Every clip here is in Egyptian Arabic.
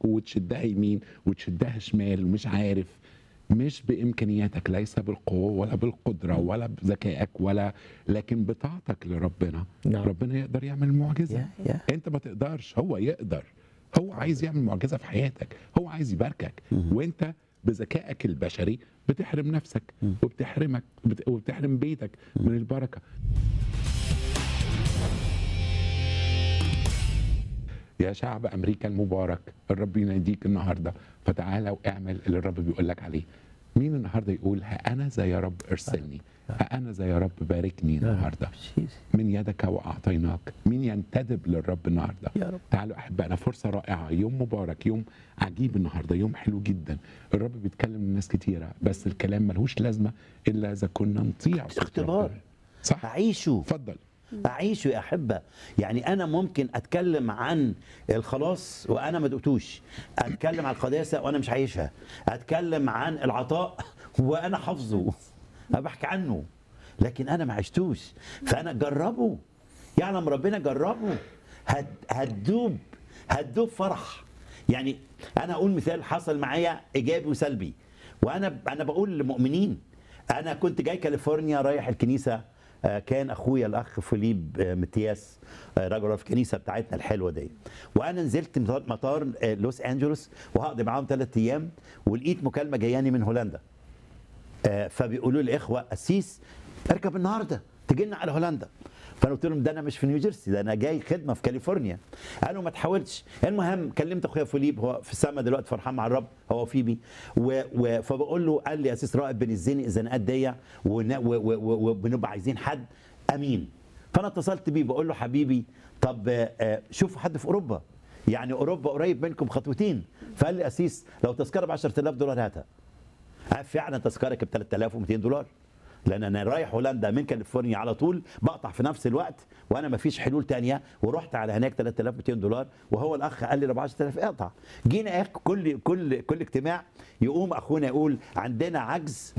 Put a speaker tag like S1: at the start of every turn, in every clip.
S1: وتشدها يمين وتشدها شمال ومش عارف مش بامكانياتك ليس بالقوه ولا بالقدره ولا بذكائك ولا لكن بطاعتك لربنا
S2: نعم.
S1: ربنا يقدر يعمل معجزه
S3: يا يا
S1: انت ما تقدرش هو يقدر هو عايز يعمل معجزه في حياتك هو عايز يباركك وانت بذكائك البشري بتحرم نفسك وبتحرمك وبت- وبتحرم بيتك من البركه يا شعب امريكا المبارك الرب يناديك النهارده فتعالى واعمل اللي الرب بيقول لك عليه مين النهارده يقول ها انا ذا يا رب ارسلني ها انا ذا يا رب باركني النهارده من يدك واعطيناك مين ينتدب للرب النهارده
S3: يا رب.
S1: تعالوا احبائنا فرصه رائعه يوم مبارك يوم عجيب النهارده يوم حلو جدا الرب بيتكلم لناس كتيره بس الكلام ملهوش لازمه الا اذا كنا نطيع صوت
S3: اختبار.
S1: ربنا. صح
S3: أعيشه
S1: اتفضل
S3: أعيشه يا أحبة يعني أنا ممكن أتكلم عن الخلاص وأنا ما دقتوش أتكلم عن القداسة وأنا مش عايشها أتكلم عن العطاء وأنا حافظه أنا بحكي عنه لكن أنا ما عشتوش فأنا جربه يعلم ربنا جربه هت- هتدوب هتدوب فرح يعني أنا أقول مثال حصل معايا إيجابي وسلبي وأنا أنا بقول للمؤمنين أنا كنت جاي كاليفورنيا رايح الكنيسة آه، كان اخويا الاخ فيليب آه، متياس آه، راجل في الكنيسه بتاعتنا الحلوه دي وانا نزلت مطار- مطار آه، لوس انجلوس وهقضي معاهم ثلاث ايام ولقيت مكالمه جاياني من هولندا آه، فبيقولوا لي اخوه قسيس اركب النهارده تجي لنا على هولندا فانا قلت لهم ده انا مش في نيوجيرسي ده انا جاي خدمه في كاليفورنيا قالوا ما تحاولش المهم كلمت اخويا فيليب هو في السما دلوقتي فرحان مع الرب هو فيبي و... و... فبقول له قال لي يا اسيس رائد بنزني الزنقات دي ون- و- و- و- وبنبقى عايزين حد امين فانا اتصلت بيه بقول له حبيبي طب آه، آه، شوفوا حد في اوروبا يعني اوروبا قريب منكم خطوتين فقال لي اسيس لو تذكره ب 10000 دولار هاتها فعلا تذكره ب 3200 دولار لان انا رايح هولندا من كاليفورنيا على طول بقطع في نفس الوقت وانا ما فيش حلول تانية ورحت على هناك 3200 دولار وهو الاخ قال لي ب 10000 اقطع جينا اخ كل كل كل اجتماع يقوم اخونا يقول عندنا عجز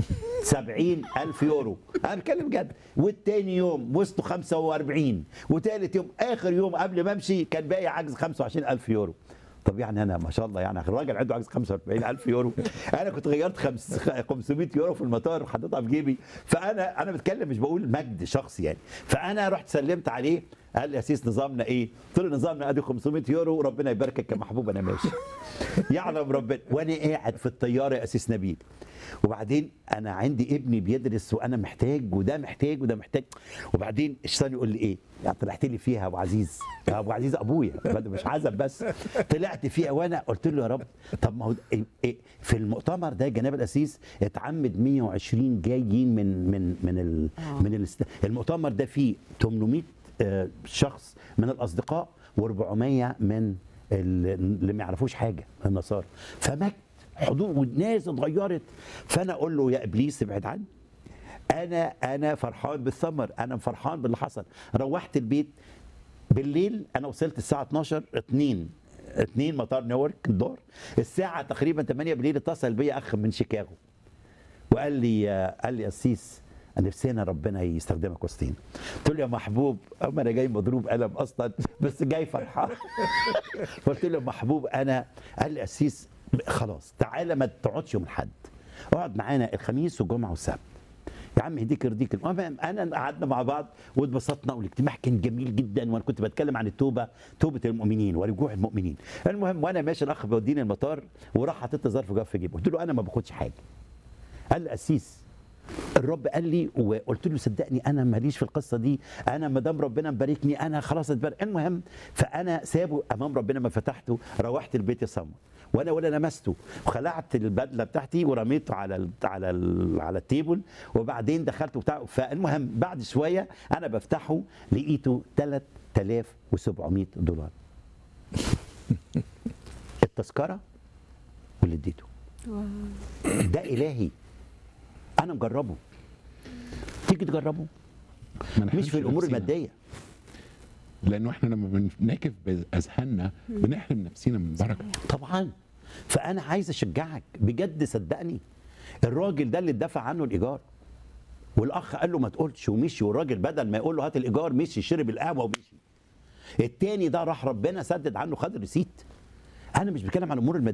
S3: 70000 يورو انا بتكلم جد والتاني يوم وسطه 45 وتالت يوم اخر يوم قبل ما امشي كان باقي عجز 25000 يورو طب يعني انا ما شاء الله يعني الراجل عنده عجز 45000 يورو انا كنت غيرت خمس 500 يورو في المطار حطيتها في جيبي فانا انا بتكلم مش بقول مجد شخصي يعني فانا رحت سلمت عليه قال لي يا سيس نظامنا ايه؟ قلت له نظامنا ادي 500 يورو وربنا يباركك يا محبوب انا ماشي يعلم ربنا وانا قاعد في الطياره يا اسيس نبيل وبعدين انا عندي ابني بيدرس وانا محتاج وده محتاج وده محتاج وبعدين الشيطان يقول لي ايه؟ يعني طلعت لي فيها يا ابو عزيز يا ابو عزيز ابويا بدل مش عزب بس طلعت فيها وانا قلت له يا رب طب ما هو إيه إيه في المؤتمر ده جناب الاسيس اتعمد 120 جايين من من من ال من الاست... المؤتمر ده فيه 800 آه، شخص من الاصدقاء و400 من ال- اللي ما يعرفوش حاجه من النصارى فمجد حضور والناس اتغيرت فانا اقول له يا ابليس ابعد عني انا انا فرحان بالثمر انا فرحان باللي حصل روحت البيت بالليل انا وصلت الساعه 12 2 2 مطار نيويورك الظهر الساعه تقريبا 8 بالليل اتصل بيا اخ من شيكاغو وقال لي قال لي يا قسيس نفسنا ربنا يستخدمك وسطينا قلت له يا محبوب اما انا جاي مضروب قلم اصلا بس جاي فرحان قلت له يا محبوب انا قال لي قسيس خلاص تعالى ما تقعدش يوم الاحد اقعد معانا الخميس والجمعه والسبت يا عم يهديك يرضيك المهم انا قعدنا مع بعض واتبسطنا والاجتماع كان جميل جدا وانا كنت بتكلم عن التوبه توبه المؤمنين ورجوع المؤمنين المهم وانا ماشي الاخ بيوديني المطار وراح حاطط لي ظرف جاف في جيبه قلت له انا ما باخدش حاجه قال لي قسيس الرب قال لي وقلت له صدقني انا ماليش في القصه دي انا ما دام ربنا مباركني انا خلاص اتبارك المهم فانا سابه امام ربنا ما فتحته روحت البيت يا سمر وانا ولا لمسته وخلعت البدله بتاعتي ورميته على ال على ال على التيبل وبعدين دخلت وبتاع فالمهم بعد شويه انا بفتحه لقيته 3700 دولار التذكره واللي اديته ده الهي انا مجربه تيجي تجربه
S1: ما
S3: مش
S1: نحرمش
S3: في الامور
S1: نفسنا.
S3: الماديه
S1: لانه احنا لما بنكف باذهاننا بنحرم نفسنا من بركه
S3: طبعا فانا عايز اشجعك بجد صدقني الراجل ده اللي اتدفع عنه الايجار والاخ قال له ما تقولش ومشي والراجل بدل ما يقول له هات الايجار مشي شرب القهوه ومشي التاني ده راح ربنا سدد عنه خد ريسيت انا مش بتكلم عن الامور